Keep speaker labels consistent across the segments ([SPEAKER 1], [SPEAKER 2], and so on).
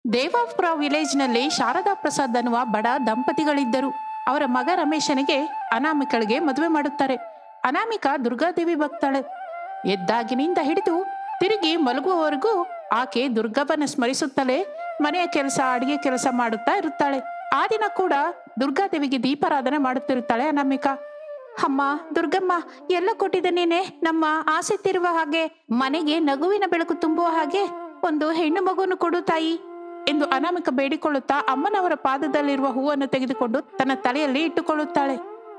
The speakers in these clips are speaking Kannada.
[SPEAKER 1] ದೇವಾಪುರ ವಿಲೇಜ್ನಲ್ಲಿ ಶಾರದಾ ಪ್ರಸಾದ್ ಅನ್ನುವ ಬಡ ದಂಪತಿಗಳಿದ್ದರು ಅವರ ಮಗ ರಮೇಶನಿಗೆ ಅನಾಮಿಕಳಿಗೆ ಮದುವೆ ಮಾಡುತ್ತಾರೆ ಅನಾಮಿಕ ದುರ್ಗಾದೇವಿ ಭಕ್ತಾಳೆ ಎದ್ದಾಗಿನಿಂದ ಹಿಡಿದು ತಿರುಗಿ ಮಲಗುವವರೆಗೂ ಆಕೆ ದುರ್ಗವ್ವನ ಸ್ಮರಿಸುತ್ತಲೇ ಮನೆಯ ಕೆಲಸ ಅಡಿಗೆ ಕೆಲಸ ಮಾಡುತ್ತಾ ಇರುತ್ತಾಳೆ ಆ ದಿನ ಕೂಡ ದುರ್ಗಾದೇವಿಗೆ ದೀಪಾರಾಧನೆ ಮಾಡುತ್ತಿರುತ್ತಾಳೆ ಅನಾಮಿಕಾ ಅಮ್ಮ ದುರ್ಗಮ್ಮ ಎಲ್ಲ ಕೊಟ್ಟಿದ್ದ ನೀನೆ ನಮ್ಮ ಆಸೆ ತಿರುವ ಹಾಗೆ ಮನೆಗೆ ನಗುವಿನ ಬೆಳಕು ತುಂಬುವ ಹಾಗೆ ಒಂದು ಹೆಣ್ಣು ಮಗುವನ್ನು ಕೊಡು ತಾಯಿ ಎಂದು ಅನಾಮಿಕ ಬೇಡಿಕೊಳ್ಳುತ್ತಾ ಅಮ್ಮನವರ ಪಾದದಲ್ಲಿರುವ ಹೂವನ್ನು ತೆಗೆದುಕೊಂಡು ತನ್ನ ತಲೆಯಲ್ಲಿ ಇಟ್ಟುಕೊಳ್ಳುತ್ತಾಳೆ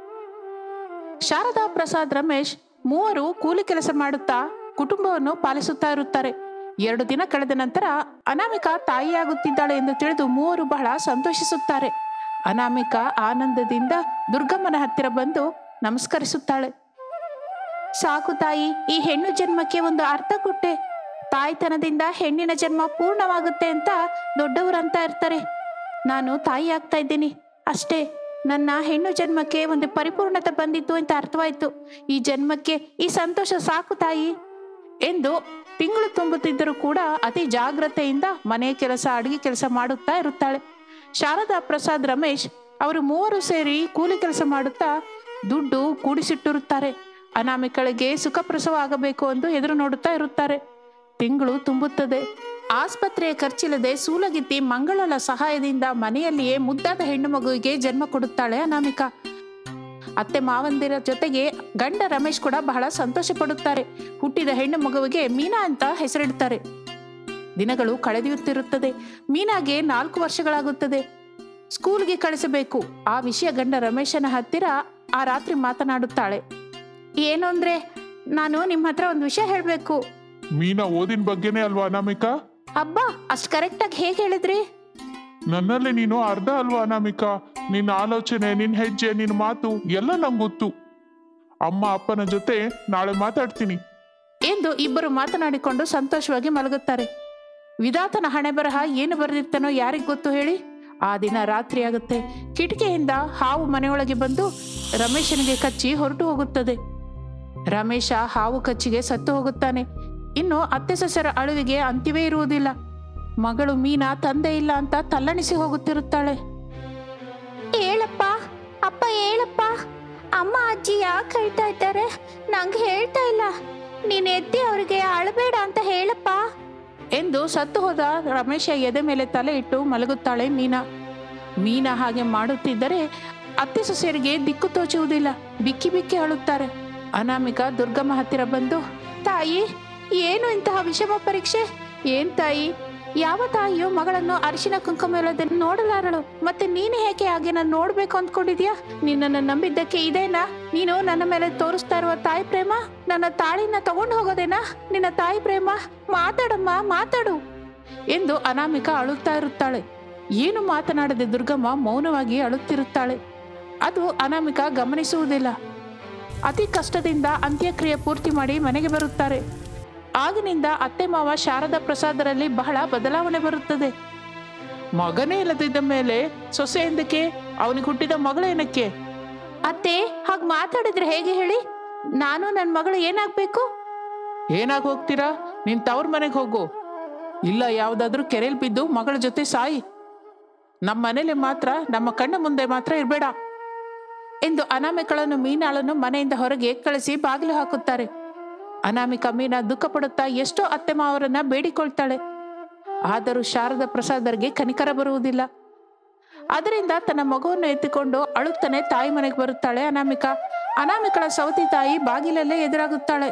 [SPEAKER 1] ಶಾರದಾ ಪ್ರಸಾದ್ ರಮೇಶ್ ಮೂವರು ಕೂಲಿ ಕೆಲಸ ಮಾಡುತ್ತಾ ಕುಟುಂಬವನ್ನು ಪಾಲಿಸುತ್ತಾ ಇರುತ್ತಾರೆ ಎರಡು ದಿನ ಕಳೆದ ನಂತರ ಅನಾಮಿಕಾ ತಾಯಿಯಾಗುತ್ತಿದ್ದಾಳೆ ಎಂದು ತಿಳಿದು ಮೂವರು ಬಹಳ ಸಂತೋಷಿಸುತ್ತಾರೆ ಅನಾಮಿಕಾ ಆನಂದದಿಂದ ದುರ್ಗಮ್ಮನ ಹತ್ತಿರ ಬಂದು ನಮಸ್ಕರಿಸುತ್ತಾಳೆ ಸಾಕು ತಾಯಿ ಈ ಹೆಣ್ಣು ಜನ್ಮಕ್ಕೆ ಒಂದು ಅರ್ಥ ಕೊಟ್ಟೆ ತಾಯ್ತನದಿಂದ ಹೆಣ್ಣಿನ ಜನ್ಮ ಪೂರ್ಣವಾಗುತ್ತೆ ಅಂತ ದೊಡ್ಡವರಂತ ಇರ್ತಾರೆ ನಾನು ತಾಯಿ ಆಗ್ತಾ ಇದ್ದೀನಿ ಅಷ್ಟೇ ನನ್ನ ಹೆಣ್ಣು ಜನ್ಮಕ್ಕೆ ಒಂದು ಪರಿಪೂರ್ಣತೆ ಬಂದಿತ್ತು ಅಂತ ಅರ್ಥವಾಯ್ತು ಈ ಜನ್ಮಕ್ಕೆ ಈ ಸಂತೋಷ ಸಾಕು ತಾಯಿ ಎಂದು ತಿಂಗಳು ತುಂಬುತ್ತಿದ್ದರೂ ಕೂಡ ಅತಿ ಜಾಗ್ರತೆಯಿಂದ ಮನೆ ಕೆಲಸ ಅಡುಗೆ ಕೆಲಸ ಮಾಡುತ್ತಾ ಇರುತ್ತಾಳೆ ಶಾರದಾ ಪ್ರಸಾದ್ ರಮೇಶ್ ಅವರು ಮೂವರು ಸೇರಿ ಕೂಲಿ ಕೆಲಸ ಮಾಡುತ್ತಾ ದುಡ್ಡು ಕೂಡಿಸಿಟ್ಟಿರುತ್ತಾರೆ ಅನಾಮಿಕಳಿಗೆ ಸುಖ ಪ್ರಸವ ಆಗಬೇಕು ಎಂದು ಎದುರು ನೋಡುತ್ತಾ ಇರುತ್ತಾರೆ ತಿಂಗಳು ತುಂಬುತ್ತದೆ ಆಸ್ಪತ್ರೆಯ ಖರ್ಚಿಲ್ಲದೆ ಸೂಲಗಿತ್ತಿ ಮಂಗಳಳ ಸಹಾಯದಿಂದ ಮನೆಯಲ್ಲಿಯೇ ಮುದ್ದಾದ ಹೆಣ್ಣು ಮಗುವಿಗೆ ಜನ್ಮ ಕೊಡುತ್ತಾಳೆ ಅನಾಮಿಕಾ ಅತ್ತೆ ಮಾವಂದಿರ ಜೊತೆಗೆ ಗಂಡ ರಮೇಶ್ ಕೂಡ ಬಹಳ ಸಂತೋಷ ಪಡುತ್ತಾರೆ ಹುಟ್ಟಿದ ಹೆಣ್ಣು ಮಗುವಿಗೆ ಮೀನಾ ಅಂತ ಹೆಸರಿಡುತ್ತಾರೆ ದಿನಗಳು ಕಳೆದಿಯುತ್ತಿರುತ್ತದೆ ಮೀನಾಗೆ ನಾಲ್ಕು ವರ್ಷಗಳಾಗುತ್ತದೆ ಸ್ಕೂಲ್ಗೆ ಕಳಿಸಬೇಕು ಆ ವಿಷಯ ಗಂಡ ರಮೇಶನ ಹತ್ತಿರ ಆ ರಾತ್ರಿ ಮಾತನಾಡುತ್ತಾಳೆ ಏನು ಅಂದ್ರೆ ನಾನು ನಿಮ್ಮ ಹತ್ರ ಒಂದು ವಿಷಯ ಹೇಳಬೇಕು
[SPEAKER 2] ಮೀನಾ ಓದಿನ ಬಗ್ಗೆನೇ ಅಲ್ವಾ ಅನಾಮಿಕಾ
[SPEAKER 1] ಅಬ್ಬಾ ಅಷ್ಟು ಕರೆಕ್ಟಾಗಿ ಹೇಗೆ ಹೇಳಿದ್ರಿ
[SPEAKER 2] ನನ್ನಲ್ಲಿ ನೀನು ಅರ್ಧ ಅಲ್ವಾ ಅನಾಮಿಕಾ ನಿನ್ನ ಆಲೋಚನೆ ನಿನ್ನ ಹೆಜ್ಜೆ ನಿನ್ನ ಮಾತು ಎಲ್ಲ ನಂಗೆ ಗೊತ್ತು ಅಮ್ಮ ಅಪ್ಪನ ಜೊತೆ ನಾಳೆ ಮಾತಾಡ್ತೀನಿ
[SPEAKER 1] ಎಂದು ಇಬ್ಬರು ಮಾತನಾಡಿಕೊಂಡು ಸಂತೋಷವಾಗಿ ಮಲಗುತ್ತಾರೆ ವಿಧಾತನ ಹಣೆ ಬರಹ ಏನು ಬರೆದಿರ್ತಾನೋ ಯಾರಿಗ್ ಗೊತ್ತು ಹೇಳಿ ಆ ದಿನ ರಾತ್ರಿ ಆಗುತ್ತೆ ಕಿಟಕಿಯಿಂದ ಹಾವು ಮನೆಯೊಳಗೆ ಬಂದು ರಮೇಶನಿಗೆ ಕಚ್ಚಿ ಹೊರಟು ಹೋಗುತ್ತದೆ ರಮೇಶ ಹಾವು ಕಚ್ಚಿಗೆ ಸತ್ತು ಹೋಗುತ್ತಾನೆ ಇನ್ನು ಅತ್ತೆ ಸೊಸೆರ ಅಳುವಿಗೆ ಅಂತ್ಯವೇ ಇರುವುದಿಲ್ಲ ಮಗಳು ಮೀನಾ ತಂದೆ ಇಲ್ಲ ಅಂತ ತಲ್ಲಣಿಸಿ ಹೋಗುತ್ತಿರುತ್ತಾಳೆ
[SPEAKER 3] ಹೇಳಪ್ಪ ಅಪ್ಪ ಹೇಳಪ್ಪ ಅಮ್ಮ ಅಜ್ಜಿ ಯಾಕೆ ಹೇಳ್ತಾ ಇದ್ದಾರೆ ನಂಗೆ ಹೇಳ್ತಾ ಇಲ್ಲ ನೀನ್ ಎದ್ದಿ ಅವ್ರಿಗೆ ಅಳಬೇಡ ಅಂತ ಹೇಳಪ್ಪ
[SPEAKER 1] ಎಂದು ಸತ್ತು ಹೋದ ರಮೇಶ ಎದೆ ಮೇಲೆ ತಲೆ ಇಟ್ಟು ಮಲಗುತ್ತಾಳೆ ಮೀನಾ ಮೀನಾ ಹಾಗೆ ಮಾಡುತ್ತಿದ್ದರೆ ಅತ್ತೆ ಸೊಸೆಯರಿಗೆ ದಿಕ್ಕು ತೋಚುವುದಿಲ್ಲ ಬಿಕ್ಕಿ ಬಿಕ್ಕಿ ಅಳುತ್ತಾರೆ ಅನಾಮಿಕ ದುರ್ಗಮ್ಮ ಹತ್ತಿರ ಬಂದು ತಾಯಿ ಏನು ಇಂತಹ ವಿಷಮ ಪರೀಕ್ಷೆ ಏನ್ ತಾಯಿ ಯಾವ ತಾಯಿಯು ಮಗಳನ್ನು ಅರಿಶಿನ ಕುಂಕುಮ ಇಲ್ಲದೆ ನೋಡಲಾರಳು ಮತ್ತೆ ನೀನು ಹೇಗೆ ಹಾಗೆ ನಾನು ನೋಡ್ಬೇಕು ಅಂದ್ಕೊಂಡಿದ್ಯಾ ನಿನ್ನನ್ನು ನಂಬಿದ್ದಕ್ಕೆ ಇದೇನಾ ನೀನು ನನ್ನ ಮೇಲೆ ತೋರಿಸ್ತಾ ಇರುವ ತಾಯಿ ಪ್ರೇಮ ನನ್ನ ತಾಳಿನ ತಗೊಂಡು ಹೋಗೋದೇನಾ ನಿನ್ನ ತಾಯಿ ಪ್ರೇಮ ಮಾತಾಡಮ್ಮ ಮಾತಾಡು ಎಂದು ಅನಾಮಿಕ ಅಳುತ್ತಾ ಇರುತ್ತಾಳೆ ಏನು ಮಾತನಾಡದೆ ದುರ್ಗಮ್ಮ ಮೌನವಾಗಿ ಅಳುತ್ತಿರುತ್ತಾಳೆ ಅದು ಅನಾಮಿಕ ಗಮನಿಸುವುದಿಲ್ಲ ಅತಿ ಕಷ್ಟದಿಂದ ಅಂತ್ಯಕ್ರಿಯೆ ಪೂರ್ತಿ ಮಾಡಿ ಮನೆಗೆ ಬರುತ್ತಾರೆ ಆಗಿನಿಂದ ಅತ್ತೆ ಮಾವ ಶಾರದಾ ಪ್ರಸಾದರಲ್ಲಿ ಬಹಳ ಬದಲಾವಣೆ ಬರುತ್ತದೆ ಮಗನೇ ಇಲ್ಲದಿದ್ದ ಮೇಲೆ ಸೊಸೆ ಎಂದಕ್ಕೆ ಅವನಿಗೆ ಹುಟ್ಟಿದ ಮಗಳೇನಕ್ಕೆ ಅತ್ತೆ ಹಾಗೆ ಮಾತಾಡಿದ್ರೆ ಹೇಗೆ ಹೇಳಿ ನಾನು ನನ್ನ ಮಗಳು ಏನಾಗ್ಬೇಕು ಏನಾಗಿ ಹೋಗ್ತೀರಾ ನಿನ್ ತವ್ರ ಮನೆಗೆ ಹೋಗು ಇಲ್ಲ ಯಾವುದಾದ್ರೂ ಕೆರೆಯಲ್ಲಿ ಬಿದ್ದು ಮಗಳ ಜೊತೆ ಸಾಯಿ ನಮ್ಮ ಮನೇಲಿ ಮಾತ್ರ ನಮ್ಮ ಕಣ್ಣ ಮುಂದೆ ಮಾತ್ರ ಇರಬೇಡ ಎಂದು ಅನಾಮಿಕಳನ್ನು ಮೀನಾಳನ್ನು ಮನೆಯಿಂದ ಹೊರಗೆ ಕಳಿಸಿ ಬಾಗಿಲು ಹಾಕುತ್ತಾರೆ ಅನಾಮಿಕ ಮೀನಾ ದುಃಖ ಪಡುತ್ತಾ ಎಷ್ಟೋ ಅತ್ತೆ ಮಾವರನ್ನ ಬೇಡಿಕೊಳ್ತಾಳೆ ಆದರೂ ಶಾರದಾ ಪ್ರಸಾದರಿಗೆ ಕನಿಕರ ಬರುವುದಿಲ್ಲ ಅದರಿಂದ ತನ್ನ ಮಗುವನ್ನು ಎತ್ತಿಕೊಂಡು ಅಳುತ್ತಾನೆ ತಾಯಿ ಮನೆಗೆ ಬರುತ್ತಾಳೆ ಅನಾಮಿಕ ಅನಾಮಿಕಳ ಸೌತಿ ತಾಯಿ ಬಾಗಿಲಲ್ಲೇ ಎದುರಾಗುತ್ತಾಳೆ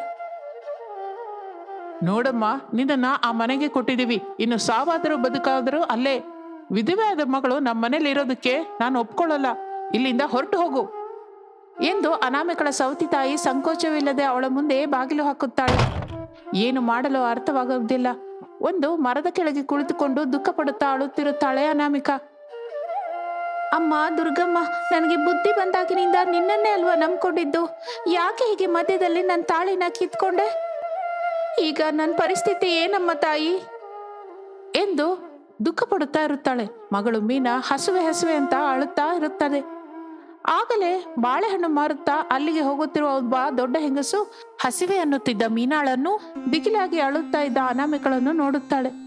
[SPEAKER 1] ನೋಡಮ್ಮ ನಿನ್ನನ್ನ ಆ ಮನೆಗೆ ಕೊಟ್ಟಿದ್ದೀವಿ ಇನ್ನು ಸಾವಾದರೂ ಬದುಕಾದರೂ ಅಲ್ಲೇ ವಿಧವೆ ಆದ ಮಗಳು ನಮ್ಮ ಮನೇಲಿ ಇರೋದಕ್ಕೆ ನಾನು ಒಪ್ಕೊಳ್ಳಲ್ಲ ಇಲ್ಲಿಂದ ಹೊರಟು ಹೋಗು ಎಂದು ಅನಾಮಿಕಳ ಸೌತಿ ತಾಯಿ ಸಂಕೋಚವಿಲ್ಲದೆ ಅವಳ ಮುಂದೆ ಬಾಗಿಲು ಹಾಕುತ್ತಾಳೆ ಏನು ಮಾಡಲು ಅರ್ಥವಾಗುವುದಿಲ್ಲ ಒಂದು ಮರದ ಕೆಳಗೆ ಕುಳಿತುಕೊಂಡು ದುಃಖ ಪಡುತ್ತಾ ಅಳುತ್ತಿರುತ್ತಾಳೆ ಅನಾಮಿಕ ಅಮ್ಮ ದುರ್ಗಮ್ಮ ನನಗೆ ಬುದ್ಧಿ ಬಂದಾಗಿನಿಂದ ನಿನ್ನನ್ನೇ ಅಲ್ವಾ ನಂಬ್ಕೊಂಡಿದ್ದು ಯಾಕೆ ಹೀಗೆ ಮಧ್ಯದಲ್ಲಿ ನನ್ನ ತಾಳಿನ ಕಿತ್ಕೊಂಡೆ ಈಗ ನನ್ನ ಪರಿಸ್ಥಿತಿ ಏನಮ್ಮ ತಾಯಿ ಎಂದು ದುಃಖ ಪಡುತ್ತಾ ಇರುತ್ತಾಳೆ ಮಗಳು ಮೀನಾ ಹಸುವೆ ಹಸುವೆ ಅಂತ ಅಳುತ್ತಾ ಇರುತ್ತದೆ ಆಗಲೇ ಬಾಳೆಹಣ್ಣು ಮಾರುತ್ತಾ ಅಲ್ಲಿಗೆ ಹೋಗುತ್ತಿರುವ ಒಬ್ಬ ದೊಡ್ಡ ಹೆಂಗಸು ಹಸಿವೆ ಅನ್ನುತ್ತಿದ್ದ ಮೀನಾಳನ್ನು ದಿಗಿಲಾಗಿ ಅಳುತ್ತಾ ಇದ್ದ ಅನಾಮಿಕಳನ್ನು ನೋಡುತ್ತಾಳೆ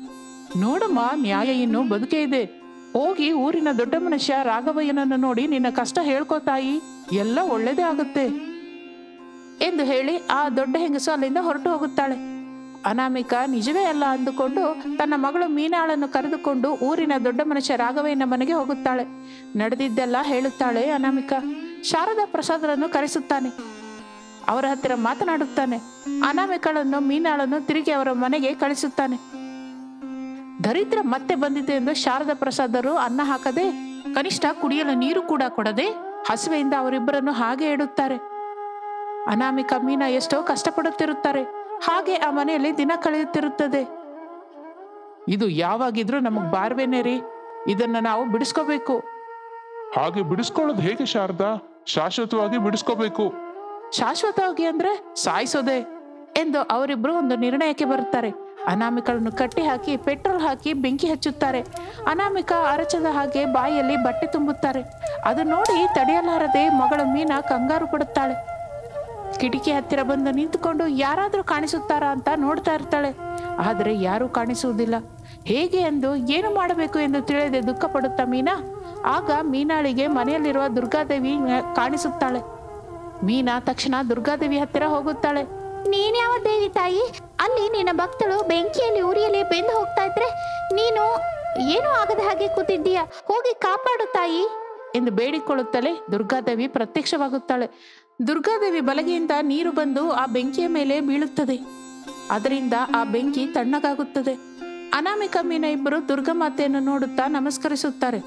[SPEAKER 1] ನೋಡಮ್ಮ ನ್ಯಾಯ ಇನ್ನು ಬದುಕೇ ಇದೆ ಹೋಗಿ ಊರಿನ ದೊಡ್ಡ ಮನುಷ್ಯ ರಾಘವಯ್ಯನನ್ನು ನೋಡಿ ನಿನ್ನ ಕಷ್ಟ ಹೇಳ್ಕೋ ತಾಯಿ ಎಲ್ಲ ಒಳ್ಳೇದೇ ಆಗುತ್ತೆ ಎಂದು ಹೇಳಿ ಆ ದೊಡ್ಡ ಹೆಂಗಸು ಅಲ್ಲಿಂದ ಹೊರಟು ಹೋಗುತ್ತಾಳೆ ಅನಾಮಿಕ ನಿಜವೇ ಅಲ್ಲ ಅಂದುಕೊಂಡು ತನ್ನ ಮಗಳು ಮೀನಾಳನ್ನು ಕರೆದುಕೊಂಡು ಊರಿನ ದೊಡ್ಡ ಮನುಷ್ಯ ರಾಘವಯ್ಯನ ಮನೆಗೆ ಹೋಗುತ್ತಾಳೆ ನಡೆದಿದ್ದೆಲ್ಲ ಹೇಳುತ್ತಾಳೆ ಅನಾಮಿಕ ಶಾರದಾ ಪ್ರಸಾದರನ್ನು ಕರೆಸುತ್ತಾನೆ ಅವರ ಹತ್ತಿರ ಮಾತನಾಡುತ್ತಾನೆ ಅನಾಮಿಕಳನ್ನು ಮೀನಾಳನ್ನು ತಿರುಗಿ ಅವರ ಮನೆಗೆ ಕಳಿಸುತ್ತಾನೆ ದರಿದ್ರ ಮತ್ತೆ ಬಂದಿದೆ ಎಂದು ಶಾರದಾ ಪ್ರಸಾದರು ಅನ್ನ ಹಾಕದೆ ಕನಿಷ್ಠ ಕುಡಿಯಲು ನೀರು ಕೂಡ ಕೊಡದೆ ಹಸುವೆಯಿಂದ ಅವರಿಬ್ಬರನ್ನು ಹಾಗೆ ಇಡುತ್ತಾರೆ ಅನಾಮಿಕ ಮೀನಾ ಎಷ್ಟೋ ಕಷ್ಟಪಡುತ್ತಿರುತ್ತಾರೆ ಹಾಗೆ ಆ ಮನೆಯಲ್ಲಿ ದಿನ ಕಳೆಯುತ್ತಿರುತ್ತದೆ ಇದು ಯಾವಾಗಿದ್ರೂ ನಮಗ್ ಬಾರ್ವೇನೆ ರೀ ಇದನ್ನ ನಾವು ಬಿಡಿಸ್ಕೋಬೇಕು
[SPEAKER 2] ಹಾಗೆ ಬಿಡಿಸ್ಕೊಳ್ಳೋದು ಹೇಗೆ ಶಾರದಾ ಶಾಶ್ವತವಾಗಿ ಬಿಡಿಸ್ಕೋಬೇಕು
[SPEAKER 1] ಶಾಶ್ವತವಾಗಿ ಅಂದ್ರೆ ಸಾಯಿಸೋದೆ ಎಂದು ಅವರಿಬ್ರು ಒಂದು ನಿರ್ಣಯಕ್ಕೆ ಬರುತ್ತಾರೆ ಅನಾಮಿಕಳನ್ನು ಕಟ್ಟಿ ಹಾಕಿ ಪೆಟ್ರೋಲ್ ಹಾಕಿ ಬೆಂಕಿ ಹಚ್ಚುತ್ತಾರೆ ಅನಾಮಿಕ ಅರಚದ ಹಾಗೆ ಬಾಯಲ್ಲಿ ಬಟ್ಟೆ ತುಂಬುತ್ತಾರೆ ಅದು ನೋಡಿ ತಡೆಯಲಾರದೆ ಮಗಳು ಮೀನಾ ಕಂಗಾರು ಪಡುತ್ತಾಳೆ ಕಿಟಕಿ ಹತ್ತಿರ ಬಂದು ನಿಂತುಕೊಂಡು ಯಾರಾದರೂ ಕಾಣಿಸುತ್ತಾರಾ ಅಂತ ನೋಡ್ತಾ ಇರ್ತಾಳೆ ಆದರೆ ಯಾರೂ ಕಾಣಿಸುವುದಿಲ್ಲ ಹೇಗೆ ಎಂದು ಏನು ಮಾಡಬೇಕು ಎಂದು ತಿಳಿಯದೆ ದುಃಖ ಪಡುತ್ತಾ ಮೀನಾ ಆಗ ಮೀನಾಳಿಗೆ ಮನೆಯಲ್ಲಿರುವ ದುರ್ಗಾದೇವಿ ಕಾಣಿಸುತ್ತಾಳೆ ಮೀನಾ ತಕ್ಷಣ ದುರ್ಗಾದೇವಿ ಹತ್ತಿರ ಹೋಗುತ್ತಾಳೆ
[SPEAKER 3] ನೀನ್ ಯಾವ ದೇವಿ ತಾಯಿ ಅಲ್ಲಿ ನಿನ್ನ ಭಕ್ತಳು ಬೆಂಕಿಯಲ್ಲಿ ಉರಿಯಲ್ಲಿ ಬೆಂದು ಹೋಗ್ತಾ ಇದ್ರೆ ನೀನು ಏನೂ ಆಗದ ಹಾಗೆ ಕೂತಿದ್ದೀಯ ಹೋಗಿ ಕಾಪಾಡು ತಾಯಿ
[SPEAKER 1] ಎಂದು ಬೇಡಿಕೊಳ್ಳುತ್ತಲೇ ದುರ್ಗಾದೇವಿ ಪ್ರತ್ಯಕ್ಷವಾಗುತ್ತಾಳೆ ದುರ್ಗಾದೇವಿ ಬಲಗೆಯಿಂದ ನೀರು ಬಂದು ಆ ಬೆಂಕಿಯ ಮೇಲೆ ಬೀಳುತ್ತದೆ ಅದರಿಂದ ಆ ಬೆಂಕಿ ತಣ್ಣಗಾಗುತ್ತದೆ ಅನಾಮಿಕ ಮೀನ ಇಬ್ಬರು ದುರ್ಗಾಮಾತೆಯನ್ನು ನೋಡುತ್ತಾ ನಮಸ್ಕರಿಸುತ್ತಾರೆ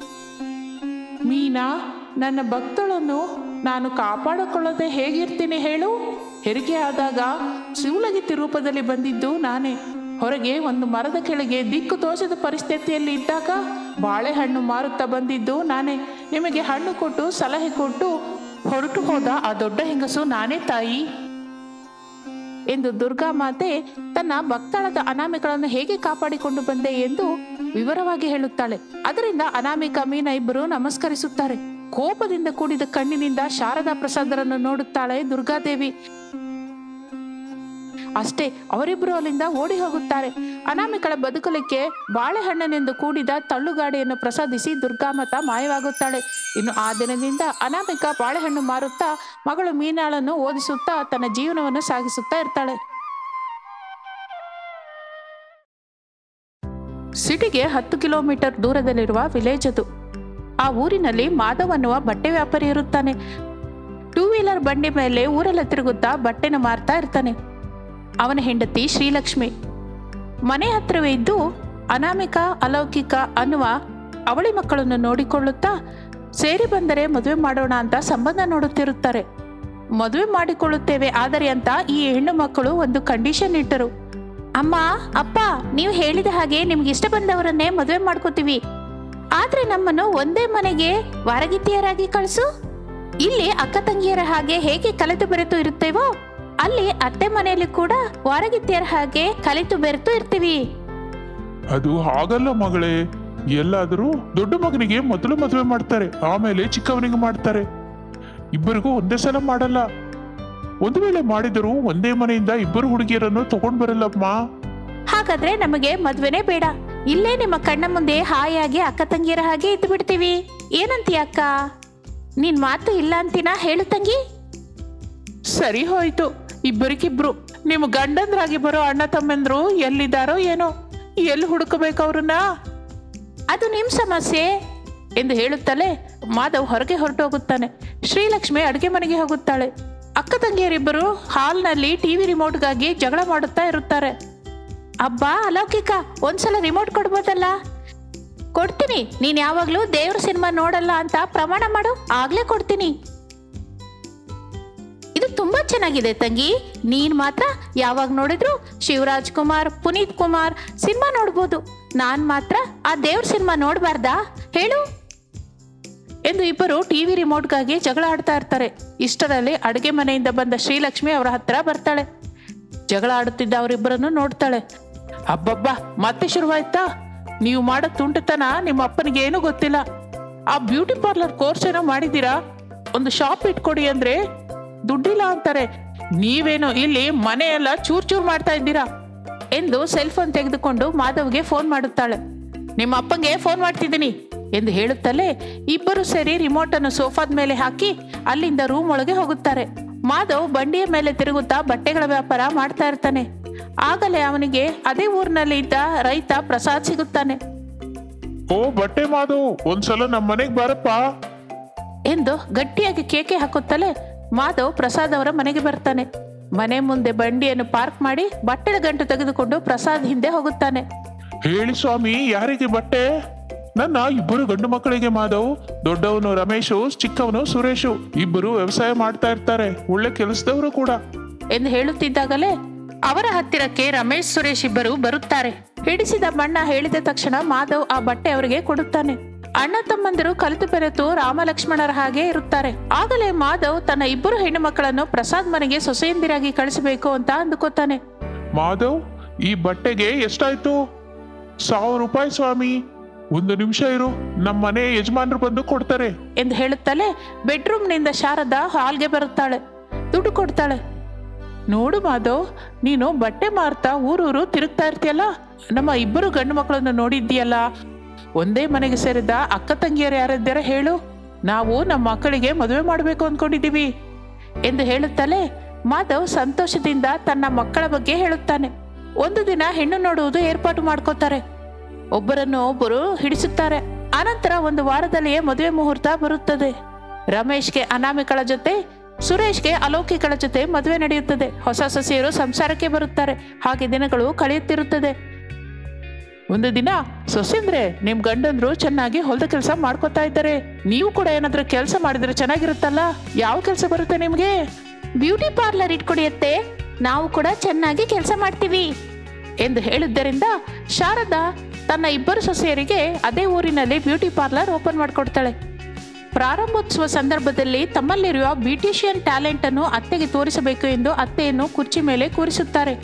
[SPEAKER 1] ಮೀನಾ ನನ್ನ ಭಕ್ತಳನ್ನು ನಾನು ಕಾಪಾಡಿಕೊಳ್ಳದೆ ಹೇಗಿರ್ತೀನಿ ಹೇಳು ಹೆರಿಗೆ ಆದಾಗ ಶಿವಲಗಿತ್ತಿ ರೂಪದಲ್ಲಿ ಬಂದಿದ್ದು ನಾನೇ ಹೊರಗೆ ಒಂದು ಮರದ ಕೆಳಗೆ ದಿಕ್ಕು ತೋಚದ ಪರಿಸ್ಥಿತಿಯಲ್ಲಿ ಇದ್ದಾಗ ಬಾಳೆಹಣ್ಣು ಮಾರುತ್ತಾ ಬಂದಿದ್ದು ನಾನೇ ನಿಮಗೆ ಹಣ್ಣು ಕೊಟ್ಟು ಸಲಹೆ ಕೊಟ್ಟು ಹೊರಟು ಹೋದ ಆ ದೊಡ್ಡ ಹೆಂಗಸು ನಾನೇ ತಾಯಿ ಎಂದು ದುರ್ಗಾ ಮಾತೆ ತನ್ನ ಭಕ್ತಳದ ಅನಾಮಿಕಳನ್ನು ಹೇಗೆ ಕಾಪಾಡಿಕೊಂಡು ಬಂದೆ ಎಂದು ವಿವರವಾಗಿ ಹೇಳುತ್ತಾಳೆ ಅದರಿಂದ ಅನಾಮಿಕ ಮೀನ ಇಬ್ಬರು ನಮಸ್ಕರಿಸುತ್ತಾರೆ ಕೋಪದಿಂದ ಕೂಡಿದ ಕಣ್ಣಿನಿಂದ ಶಾರದಾ ಪ್ರಸಾದರನ್ನು ನೋಡುತ್ತಾಳೆ ದುರ್ಗಾದೇವಿ ಅಷ್ಟೇ ಅವರಿಬ್ಬರು ಅಲ್ಲಿಂದ ಓಡಿ ಹೋಗುತ್ತಾರೆ ಅನಾಮಿಕಳ ಬದುಕಲಿಕ್ಕೆ ಬಾಳೆಹಣ್ಣನೆಂದು ಕೂಡಿದ ತಳ್ಳುಗಾಡಿಯನ್ನು ಪ್ರಸಾದಿಸಿ ದುರ್ಗಾಮತ ಮಾಯವಾಗುತ್ತಾಳೆ ಇನ್ನು ಆ ದಿನದಿಂದ ಅನಾಮಿಕ ಬಾಳೆಹಣ್ಣು ಮಾರುತ್ತಾ ಮಗಳು ಮೀನಾಳನ್ನು ಓದಿಸುತ್ತಾ ತನ್ನ ಜೀವನವನ್ನು ಸಾಗಿಸುತ್ತಾ ಇರ್ತಾಳೆ ಸಿಟಿಗೆ ಹತ್ತು ಕಿಲೋಮೀಟರ್ ದೂರದಲ್ಲಿರುವ ವಿಲೇಜ್ ಅದು ಆ ಊರಿನಲ್ಲಿ ಮಾಧವ್ ಅನ್ನುವ ಬಟ್ಟೆ ವ್ಯಾಪಾರಿ ಇರುತ್ತಾನೆ ಟೂ ವೀಲರ್ ಬಂಡಿ ಮೇಲೆ ಊರೆಲ್ಲ ತಿರುಗುತ್ತಾ ಬಟ್ಟೆನ ಮಾರ್ತಾ ಇರ್ತಾನೆ ಅವನ ಹೆಂಡತಿ ಶ್ರೀಲಕ್ಷ್ಮಿ ಮನೆ ಹತ್ತಿರವೇ ಇದ್ದು ಅನಾಮಿಕ ಅಲೌಕಿಕ ಅನ್ನುವ ಅವಳಿ ಮಕ್ಕಳನ್ನು ನೋಡಿಕೊಳ್ಳುತ್ತಾ ಸೇರಿ ಬಂದರೆ ಮದುವೆ ಮಾಡೋಣ ಅಂತ ಸಂಬಂಧ ನೋಡುತ್ತಿರುತ್ತಾರೆ ಮದುವೆ ಮಾಡಿಕೊಳ್ಳುತ್ತೇವೆ ಆದರೆ ಅಂತ ಈ ಹೆಣ್ಣು ಮಕ್ಕಳು ಒಂದು ಕಂಡೀಷನ್ ಇಟ್ಟರು
[SPEAKER 3] ಅಮ್ಮ ಅಪ್ಪ ನೀವು ಹೇಳಿದ ಹಾಗೆ ನಿಮ್ಗೆ ಇಷ್ಟ ಬಂದವರನ್ನೇ ಮದುವೆ ಮಾಡ್ಕೋತೀವಿ ಆದ್ರೆ ನಮ್ಮನ್ನು ಒಂದೇ ಮನೆಗೆ ವಾರಗಿತ್ತಿಯರಾಗಿ ಕಳಿಸು ಇಲ್ಲಿ ಅಕ್ಕ ತಂಗಿಯರ ಹಾಗೆ ಹೇಗೆ ಕಲೆತು ಬೆರೆತು ಇರುತ್ತೇವೋ ಅಲ್ಲಿ ಅತ್ತೆ ಮನೆಯಲ್ಲಿ ಕೂಡ ವಾರಗಿತ್ತಿಯರ ಹಾಗೆ ಕಲಿತು ಬೆರೆತು ಇರ್ತೀವಿ
[SPEAKER 2] ಅದು ಹಾಗಲ್ಲ ಮಗಳೇ ಎಲ್ಲಾದರೂ ದೊಡ್ಡ ಮಗನಿಗೆ ಮೊದಲು ಮದುವೆ ಮಾಡ್ತಾರೆ ಆಮೇಲೆ ಚಿಕ್ಕವನಿಗೆ ಮಾಡ್ತಾರೆ ಇಬ್ಬರಿಗೂ ಒಂದೇ ಸಲ ಮಾಡಲ್ಲ ಒಂದು ವೇಳೆ ಮಾಡಿದರೂ ಒಂದೇ ಮನೆಯಿಂದ ಇಬ್ಬರು ಹುಡುಗಿಯರನ್ನು ತಗೊಂಡ್ ಬರಲ್ಲಮ್ಮ
[SPEAKER 3] ಹಾಗಾದ್ರೆ ನಮಗೆ ಮದ್ವೆನೇ ಬೇಡ ಇಲ್ಲೇ ನಿಮ್ಮ ಕಣ್ಣ ಮುಂದೆ ಹಾಯಾಗಿ ಅಕ್ಕ ತಂಗಿಯರ ಹಾಗೆ ಇದ್ದು ಬಿಡ್ತೀವಿ ಏನಂತೀಯ ಅಕ್ಕ ನಿನ್ ಮಾತು ಇಲ್ಲ ಅಂತೀನಾ ಹೇಳು ತಂಗಿ
[SPEAKER 1] ಸರಿ ಹೋಯ್ತು ಇಬ್ಬರಿಗಿಬ್ರು ನಿಮ್ಮ ಗಂಡಂದ್ರಾಗಿ ಬರೋ ಅಣ್ಣ ತಮ್ಮಂದ್ರು ಎಲ್ಲಿದ್ದಾರೋ ಏನೋ ಎಲ್ಲಿ ಹುಡುಕಬೇಕು ಅವ್ರನ್ನ
[SPEAKER 3] ಅದು ನಿಮ್ ಸಮಸ್ಯೆ
[SPEAKER 1] ಎಂದು ಹೇಳುತ್ತಲೇ ಮಾಧವ್ ಹೊರಗೆ ಹೊರಟೋಗುತ್ತಾನೆ ಶ್ರೀಲಕ್ಷ್ಮಿ ಅಡುಗೆ ಮನೆಗೆ ಹೋಗುತ್ತಾಳೆ ಅಕ್ಕ ತಂಗಿಯರಿಬ್ಬರು ಹಾಲ್ನಲ್ಲಿ ಟಿವಿ ರಿಮೋಟ್ಗಾಗಿ ಜಗಳ ಮಾಡುತ್ತಾ ಇರುತ್ತಾರೆ
[SPEAKER 3] ಅಬ್ಬಾ ಅಲೌಕಿಕ ಒಂದ್ಸಲ ರಿಮೋಟ್ ಕೊಡ್ಬೋದಲ್ಲ ಕೊಡ್ತೀನಿ ನೀನ್ ಯಾವಾಗ್ಲೂ ದೇವ್ರ ಸಿನಿಮಾ ನೋಡಲ್ಲ ಅಂತ ಪ್ರಮಾಣ ಮಾಡು ಆಗ್ಲೇ ಕೊಡ್ತೀನಿ ಇದು ತುಂಬಾ ಚೆನ್ನಾಗಿದೆ ತಂಗಿ ನೀನ್ ಮಾತ್ರ ಯಾವಾಗ ನೋಡಿದ್ರು ಶಿವರಾಜ್ ಕುಮಾರ್ ಪುನೀತ್ ಕುಮಾರ್ ಸಿನಿಮಾ ನೋಡ್ಬೋದು ನಾನ್ ಮಾತ್ರ ಆ ದೇವ್ರ ಸಿನಿಮಾ ನೋಡ್ಬಾರ್ದಾ ಹೇಳು
[SPEAKER 1] ಎಂದು ಇಬ್ಬರು ಟಿವಿ ರಿಮೋಟ್ಗಾಗಿ ಜಗಳ ಆಡ್ತಾ ಇರ್ತಾರೆ ಇಷ್ಟರಲ್ಲಿ ಅಡುಗೆ ಮನೆಯಿಂದ ಬಂದ ಶ್ರೀಲಕ್ಷ್ಮಿ ಅವರ ಹತ್ರ ಬರ್ತಾಳೆ ಜಗಳ ಆಡುತ್ತಿದ್ದ ಅವರಿಬ್ಬರನ್ನು ನೋಡ್ತಾಳೆ ಅಬ್ಬಬ್ಬಾ ಮತ್ತೆ ಶುರುವಾಯ್ತಾ ನೀವು ಮಾಡೋ ತುಂಟತನ ನಿಮ್ಮ ಅಪ್ಪನಿಗೆ ಏನೂ ಗೊತ್ತಿಲ್ಲ ಆ ಬ್ಯೂಟಿ ಪಾರ್ಲರ್ ಕೋರ್ಸ್ ಏನೋ ಮಾಡಿದ್ದೀರಾ ಒಂದು ಶಾಪ್ ಇಟ್ಕೊಡಿ ಅಂದ್ರೆ ದುಡ್ಡಿಲ್ಲ ಅಂತಾರೆ ನೀವೇನೋ ಇಲ್ಲಿ ಮನೆ ಎಲ್ಲ ಚೂರ್ ಚೂರ್ ಮಾಡ್ತಾ ಇದ್ದೀರಾ ಎಂದು ಸೆಲ್ ಫೋನ್ ತೆಗೆದುಕೊಂಡು ಮಾಧವ್ಗೆ ಫೋನ್ ಮಾಡುತ್ತಾಳೆ ನಿಮ್ಮ ಅಪ್ಪಂಗೆ ಫೋನ್ ಮಾಡ್ತಿದ್ದೀನಿ ಎಂದು ಹೇಳುತ್ತಲೇ ಇಬ್ಬರು ಸೇರಿ ರಿಮೋಟ್ ಅನ್ನು ಸೋಫಾದ ಮೇಲೆ ಹಾಕಿ ಅಲ್ಲಿಂದ ರೂಮ್ ಒಳಗೆ ಹೋಗುತ್ತಾರೆ ಮಾಧವ್ ಬಂಡಿಯ ಮೇಲೆ ತಿರುಗುತ್ತಾ ಬಟ್ಟೆಗಳ ವ್ಯಾಪಾರ ಮಾಡ್ತಾ ಇರ್ತಾನೆ ಆಗಲೇ ಅವನಿಗೆ ಅದೇ ಊರಿನಲ್ಲಿ ಇದ್ದ ರೈತ ಪ್ರಸಾದ್ ಸಿಗುತ್ತಾನೆ
[SPEAKER 2] ಓ ಬಟ್ಟೆ ಮಾದು ಒಂದ್ಸಲ ನಮ್ಮ ಮನೆಗ್ ಬಾರಪ್ಪ
[SPEAKER 1] ಎಂದು ಗಟ್ಟಿಯಾಗಿ ಕೇಕೆ ಹಾಕುತ್ತಲೇ ಮಾಧವ್ ಪ್ರಸಾದ್ ಅವರ ಮನೆಗೆ ಬರ್ತಾನೆ ಮನೆ ಮುಂದೆ ಬಂಡಿಯನ್ನು ಪಾರ್ಕ್ ಮಾಡಿ ಬಟ್ಟೆಯ ಗಂಟು ತೆಗೆದುಕೊಂಡು ಪ್ರಸಾದ್ ಹಿಂದೆ ಹೋಗುತ್ತಾನೆ
[SPEAKER 2] ಹೇಳಿ ಸ್ವಾಮಿ ಯಾರಿಗೆ ಬಟ್ಟೆ ನನ್ನ ಇಬ್ಬರು ಗಂಡು ಮಕ್ಕಳಿಗೆ ಮಾಧವ್ ದೊಡ್ಡವನು ರಮೇಶು ಚಿಕ್ಕವನು ಸುರೇಶು ಇಬ್ಬರು ವ್ಯವಸಾಯ ಮಾಡ್ತಾ ಇರ್ತಾರೆ ಒಳ್ಳೆ ಕೆಲಸದವರು ಕೂಡ
[SPEAKER 1] ಎಂದು ಹೇಳುತ್ತಿದ್ದಾಗಲೇ ಅವರ ಹತ್ತಿರಕ್ಕೆ ರಮೇಶ್ ಸುರೇಶ್ ಇಬ್ಬರು ಬರುತ್ತಾರೆ ಹಿಡಿಸಿದ ಬಣ್ಣ ಹೇಳಿದ ತಕ್ಷಣ ಮಾಧವ್ ಆ ಬಟ್ಟೆ ಅವರಿಗೆ ಕೊಡುತ್ತಾನೆ ಅಣ್ಣ ತಮ್ಮಂದಿರು ಕಲಿತು ಬೆರೆತು ರಾಮ ಲಕ್ಷ್ಮಣರ ಹಾಗೆ ಇರುತ್ತಾರೆ ಆಗಲೇ ಮಾಧವ್ ತನ್ನ ಇಬ್ಬರು ಹೆಣ್ಣು ಮಕ್ಕಳನ್ನು ಪ್ರಸಾದ್ ಮನೆಗೆ ಸೊಸೆಯಂದಿರಾಗಿ ಕಳಿಸಬೇಕು ಅಂತ ಅಂದುಕೋತಾನೆ
[SPEAKER 2] ಮಾಧವ್ ಈ ಬಟ್ಟೆಗೆ ಎಷ್ಟಾಯ್ತು ಸಾವಿರ ರೂಪಾಯಿ ಸ್ವಾಮಿ ಒಂದು ನಿಮಿಷ ಇರು ನಮ್ಮ ಮನೆ ಯಜಮಾನರು ಬಂದು ಕೊಡ್ತಾರೆ
[SPEAKER 1] ಎಂದು ಹೇಳುತ್ತಲೇ ಬೆಡ್ರೂಮ್ನಿಂದ ಶಾರದಾ ಹಾಲ್ಗೆ ಬರುತ್ತಾಳೆ ದುಡ್ಡು ಕೊಡ್ತಾಳೆ ನೋಡು ಮಾಧವ್ ನೀನು ಬಟ್ಟೆ ಮಾರ್ತಾ ಊರೂರು ತಿರುಗ್ತಾ ಇರ್ತೀಯಲ್ಲ ನಮ್ಮ ಇಬ್ಬರು ಗಂಡು ಮಕ್ಕಳನ್ನು ನೋಡಿದ್ದೀಯಲ್ಲ ಒಂದೇ ಮನೆಗೆ ಸೇರಿದ ಅಕ್ಕ ತಂಗಿಯರು ಯಾರಿದ್ದಾರೆ ಹೇಳು ನಾವು ನಮ್ಮ ಮಕ್ಕಳಿಗೆ ಮದುವೆ ಮಾಡಬೇಕು ಅಂದ್ಕೊಂಡಿದ್ದೀವಿ ಎಂದು ಹೇಳುತ್ತಲೇ ಮಾಧವ್ ಸಂತೋಷದಿಂದ ತನ್ನ ಮಕ್ಕಳ ಬಗ್ಗೆ ಹೇಳುತ್ತಾನೆ ಒಂದು ದಿನ ಹೆಣ್ಣು ನೋಡುವುದು ಏರ್ಪಾಟು ಮಾಡ್ಕೋತಾರೆ ಒಬ್ಬರನ್ನು ಒಬ್ಬರು ಹಿಡಿಸುತ್ತಾರೆ ಆನಂತರ ಒಂದು ವಾರದಲ್ಲಿಯೇ ಮದುವೆ ಮುಹೂರ್ತ ಬರುತ್ತದೆ ರಮೇಶ್ಗೆ ಅನಾಮಿಕಳ ಜೊತೆ ಸುರೇಶ್ಗೆ ಅಲೌಕಿಕಳ ಜೊತೆ ಮದುವೆ ನಡೆಯುತ್ತದೆ ಹೊಸ ಸೊಸೆಯರು ಸಂಸಾರಕ್ಕೆ ಬರುತ್ತಾರೆ ಹಾಗೆ ದಿನಗಳು ಕಳೆಯುತ್ತಿರುತ್ತದೆ ಒಂದು ದಿನ ಸೊಸೆಂದ್ರೆ ನಿಮ್ ಗಂಡಂದ್ರು ಚೆನ್ನಾಗಿ ಹೊಲದ ಕೆಲಸ ಮಾಡ್ಕೊತಾ ಇದ್ದಾರೆ ನೀವು ಕೂಡ ಏನಾದ್ರೂ ಕೆಲಸ ಮಾಡಿದ್ರೆ ಚೆನ್ನಾಗಿರುತ್ತಲ್ಲ ಯಾವ ಕೆಲಸ ಬರುತ್ತೆ ನಿಮ್ಗೆ
[SPEAKER 3] ಬ್ಯೂಟಿ ಪಾರ್ಲರ್ ಇಟ್ಕೊಡಿಯತ್ತೆ ನಾವು ಕೂಡ ಚೆನ್ನಾಗಿ ಕೆಲಸ ಮಾಡ್ತೀವಿ
[SPEAKER 1] ಎಂದು ಹೇಳಿದ್ದರಿಂದ ಶಾರದಾ ತನ್ನ ಇಬ್ಬರು ಸೊಸೆಯರಿಗೆ ಅದೇ ಊರಿನಲ್ಲಿ ಬ್ಯೂಟಿ ಪಾರ್ಲರ್ ಓಪನ್ ಮಾಡಿಕೊಡ್ತಾಳೆ ಪ್ರಾರಂಭೋತ್ಸವ ಸಂದರ್ಭದಲ್ಲಿ ತಮ್ಮಲ್ಲಿರುವ ಬ್ಯೂಟಿಷಿಯನ್ ಟ್ಯಾಲೆಂಟ್ ಅನ್ನು ಅತ್ತೆಗೆ ತೋರಿಸಬೇಕು ಎಂದು ಅತ್ತೆಯನ್ನು ಕುರ್ಚಿ ಮೇಲೆ ಕೂರಿಸುತ್ತಾರೆ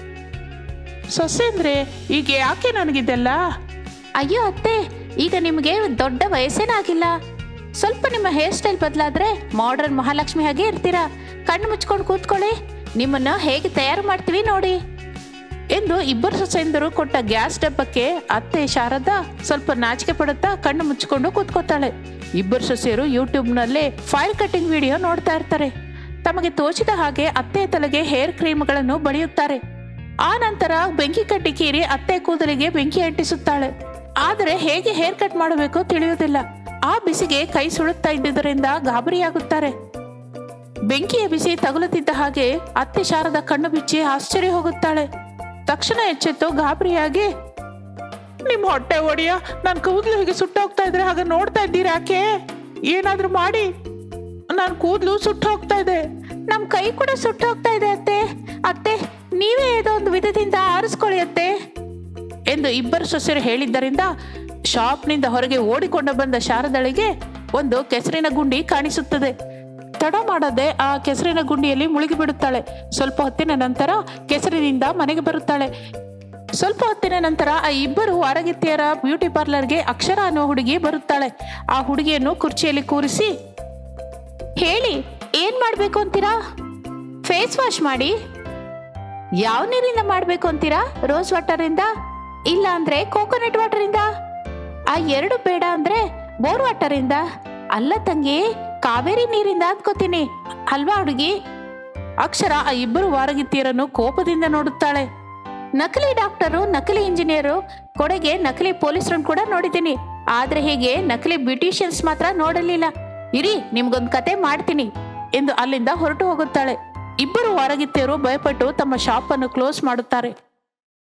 [SPEAKER 1] ಸೊಸೆ ಅಂದ್ರೆ ಈಗ ಯಾಕೆ ನನಗಿದೆಲ್ಲ
[SPEAKER 3] ಅಯ್ಯೋ ಅತ್ತೆ ಈಗ ನಿಮಗೆ ದೊಡ್ಡ ವಯಸ್ಸೇನಾಗಿಲ್ಲ ಸ್ವಲ್ಪ ನಿಮ್ಮ ಹೇರ್ ಸ್ಟೈಲ್ ಬದಲಾದ್ರೆ ಮಾಡರ್ನ್ ಮಹಾಲಕ್ಷ್ಮಿ ಹಾಗೆ ಇರ್ತೀರಾ ಕಣ್ಣು ಮುಚ್ಕೊಂಡು ಕೂತ್ಕೊಳ್ಳಿ ನಿಮ್ಮನ್ನ ಹೇಗೆ ತಯಾರು ಮಾಡ್ತೀವಿ ನೋಡಿ
[SPEAKER 1] ಎಂದು ಇಬ್ಬರು ಸೊಸೆಯಂದರು ಕೊಟ್ಟ ಗ್ಯಾಸ್ ಡಬ್ಬಕ್ಕೆ ಅತ್ತೆ ಶಾರದಾ ಸ್ವಲ್ಪ ನಾಚಿಕೆ ಪಡುತ್ತಾ ಕಣ್ಣು ಮುಚ್ಚಿಕೊಂಡು ಕೂತ್ಕೋತಾಳೆ ಇಬ್ಬರು ಸೊಸೆಯರು ಯೂಟ್ಯೂಬ್ನಲ್ಲಿ ಫೈಲ್ ಕಟ್ಟಿಂಗ್ ವಿಡಿಯೋ ನೋಡ್ತಾ ಇರ್ತಾರೆ ತಮಗೆ ತೋಚಿದ ಹಾಗೆ ಅತ್ತೆಯ ತಲೆಗೆ ಹೇರ್ ಕ್ರೀಮ್ಗಳನ್ನು ಬಳಿಯುತ್ತಾರೆ ಆ ನಂತರ ಬೆಂಕಿ ಕಟ್ಟಿ ಕೀರಿ ಅತ್ತೆ ಕೂದಲಿಗೆ ಬೆಂಕಿ ಅಂಟಿಸುತ್ತಾಳೆ ಆದರೆ ಹೇಗೆ ಹೇರ್ ಕಟ್ ಮಾಡಬೇಕು ತಿಳಿಯುವುದಿಲ್ಲ ಆ ಬಿಸಿಗೆ ಕೈ ಸುಳುತ್ತಾ ಇದ್ದುದರಿಂದ ಗಾಬರಿಯಾಗುತ್ತಾರೆ ಬೆಂಕಿಯ ಬಿಸಿ ತಗುಲುತ್ತಿದ್ದ ಹಾಗೆ ಅತ್ತೆ ಶಾರದ ಕಣ್ಣು ಬಿಚ್ಚಿ ಆಶ್ಚರ್ಯ ಹೋಗುತ್ತಾಳೆ ತಕ್ಷಣ ಎಚ್ಚೆತ್ತು ಗಾಬರಿಯಾಗಿ ನಿಮ್ಮ ಹೊಟ್ಟೆ ಒಡೆಯ ನನ್ನ ಕೂದಲು ಹೀಗೆ ಸುಟ್ಟೋಗ್ತಾ ಇದ್ರೆ ಹಾಗೆ ನೋಡ್ತಾ ಇದ್ದೀರಾ ಯಾಕೆ ಏನಾದ್ರೂ ಮಾಡಿ ನನ್ನ ಕೂದಲು ಸುಟ್ಟು ಹೋಗ್ತಾ ಇದೆ
[SPEAKER 3] ನಮ್ಮ ಕೈ ಕೂಡ ಸುಟ್ಟು ಹೋಗ್ತಾ ಇದೆ ಅತ್ತೆ ಅತ್ತೆ ನೀವೇ ಏದೋ ಒಂದು ವಿಧದಿಂದ ಆರಿಸ್ಕೊಳ್ಳಿ ಅತ್ತೆ
[SPEAKER 1] ಎಂದು ಇಬ್ಬರು ಸೊಸೆಯರು ಹೇಳಿದ್ದರಿಂದ ಶಾಪ್ನಿಂದ ಹೊರಗೆ ಓಡಿಕೊಂಡು ಬಂದ ಶಾರದಳಿಗೆ ಒಂದು ಕೆಸರಿನ ಗುಂಡಿ ಕಾಣಿಸುತ್ತದೆ ತಡ ಮಾಡದೆ ಆ ಕೆಸರಿನ ಗುಂಡಿಯಲ್ಲಿ ಮುಳುಗಿ ಬಿಡುತ್ತಾಳೆ ಸ್ವಲ್ಪ ಹೊತ್ತಿನ ನಂತರ ಕೆಸರಿನಿಂದ ಮನೆಗೆ ಬರುತ್ತಾಳೆ ಸ್ವಲ್ಪ ಹೊತ್ತಿನ ನಂತರ ಆ ಇಬ್ಬರು ವಾರಗಿತ್ತಿಯರ ಬ್ಯೂಟಿ ಪಾರ್ಲರ್ಗೆ ಅಕ್ಷರ ಅನ್ನೋ ಹುಡುಗಿ ಬರುತ್ತಾಳೆ ಆ ಹುಡುಗಿಯನ್ನು ಕುರ್ಚಿಯಲ್ಲಿ ಕೂರಿಸಿ
[SPEAKER 3] ಹೇಳಿ ಏನ್ ಮಾಡ್ಬೇಕು ಅಂತೀರಾ ಫೇಸ್ ವಾಶ್ ಮಾಡಿ ಯಾವ ನೀರಿಂದ ಮಾಡ್ಬೇಕು ಅಂತೀರಾ ರೋಸ್ ವಾಟರಿಂದ ಇಲ್ಲ ಅಂದ್ರೆ ಕೋಕೋನಟ್ ವಾಟರಿಂದ ಆ ಎರಡು ಬೇಡ ಅಂದ್ರೆ ಬೋರ್ ವಾಟರಿಂದ ಅಲ್ಲ ತಂಗಿ ಕಾವೇರಿ ನೀರಿಂದ ಅಂದ್ಕೋತೀನಿ ಅಲ್ವಾ ಹುಡುಗಿ
[SPEAKER 1] ಅಕ್ಷರ ಆ ಇಬ್ಬರು ವಾರಗಿತ್ತಿಯರನ್ನು ಕೋಪದಿಂದ ನೋಡುತ್ತಾಳೆ
[SPEAKER 3] ನಕಲಿ ಡಾಕ್ಟರು ನಕಲಿ ಇಂಜಿನಿಯರು ಕೊಡೆಗೆ ನಕಲಿ ಪೊಲೀಸರನ್ನು ಕೂಡ ನೋಡಿದ್ದೀನಿ ಆದ್ರೆ ಹೀಗೆ ನಕಲಿ ಬ್ಯೂಟಿಷಿಯನ್ಸ್ ಮಾತ್ರ ನೋಡಲಿಲ್ಲ ಇರಿ ನಿಮ್ಗೊಂದು ಕತೆ ಮಾಡ್ತೀನಿ
[SPEAKER 1] ಎಂದು ಅಲ್ಲಿಂದ ಹೊರಟು ಹೋಗುತ್ತಾಳೆ ಇಬ್ಬರು ವಾರಗಿತ್ತಿಯರು ಭಯಪಟ್ಟು ತಮ್ಮ ಶಾಪ್ ಅನ್ನು ಕ್ಲೋಸ್ ಮಾಡುತ್ತಾರೆ